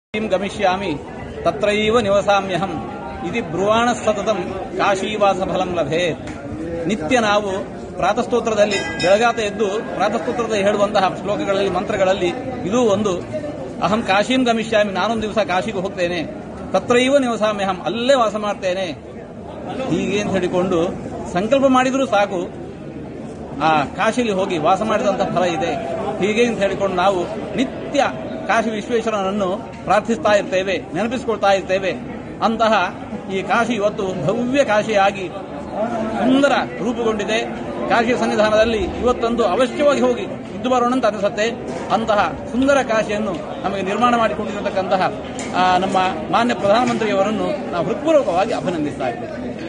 किं गमिष्यामि तत्रैव निवसाम्ಯಹಂ ಇದು ಬ್ರುವಾಣ ಸತತಂ ಕಾಶೀವಾಸ ಫಲಂ ಲಭೇತ್ ನಿತ್ಯ ನಾವು ಪ್ರಾತಸ್ತೋತ್ರದಲ್ಲಿ ಬೆಳಗಾತ ಎದ್ದು ಪ್ರಾತಸ್ತೋತ್ರದ ಹೇಳುವಂತಹ ಶ್ಲೋಕಗಳಲ್ಲಿ ಮಂತ್ರಗಳಲ್ಲಿ ಇದೂ ಒಂದು ಅಹಂ ಕಾಶೀಂ ಗಮಿಷ್ಯಾಮಿ ನಾನೊಂದು ದಿವಸ ಕಾಶಿಗೆ ಹೋಗ್ತೇನೆ ತತ್ರೈವ ನಿವಸಾಮ್ಯಹಂ ಅಲ್ಲೇ ವಾಸ ಮಾಡ್ತೇನೆ ಹೀಗೆ ಅಂತ ಹೇಳಿಕೊಂಡು ಸಂಕಲ್ಪ ಮಾಡಿದರೂ ಸಾಕು ಆ ಕಾಶಿಲಿ ಹೋಗಿ ವಾಸ ಮಾಡಿದಂತಹ ಫಲ ಇದೆ ಹೀಗೆ ಅಂತ ಹೇಳಿಕೊಂಡು ನಾವು ನಿತ್ಯ ಕಾಶಿ ವಿಶ್ವೇಶ್ವರನನ್ನು ಪ್ರಾರ್ಥಿಸ್ತಾ ಇರ್ತೇವೆ ನೆನಪಿಸಿಕೊಳ್ತಾ ಇರ್ತೇವೆ ಅಂತಹ ಈ ಕಾಶಿ ಇವತ್ತು ಭವ್ಯ ಕಾಶಿಯಾಗಿ ಸುಂದರ ರೂಪುಗೊಂಡಿದೆ ಕಾಶಿ ಸನ್ನಿಧಾನದಲ್ಲಿ ಇವತ್ತೊಂದು ಅವಶ್ಯವಾಗಿ ಹೋಗಿ ಇದ್ದು ಬರೋಣ ಅಂತ ಅನಿಸುತ್ತೆ ಅಂತಹ ಸುಂದರ ಕಾಶಿಯನ್ನು ನಮಗೆ ನಿರ್ಮಾಣ ಮಾಡಿಕೊಂಡಿರತಕ್ಕಂತಹ ಆ, ನಮ್ಮ ಮಾನ್ಯ ಪ್ರಧಾನಮಂತ್ರಿಯವರನ್ನು ನಾವು ಹೃತ್ಪೂರ್ವಕವಾಗಿ ಅಭಿನಂದಿಸ್ತಾ ಇದ್ದೇವೆ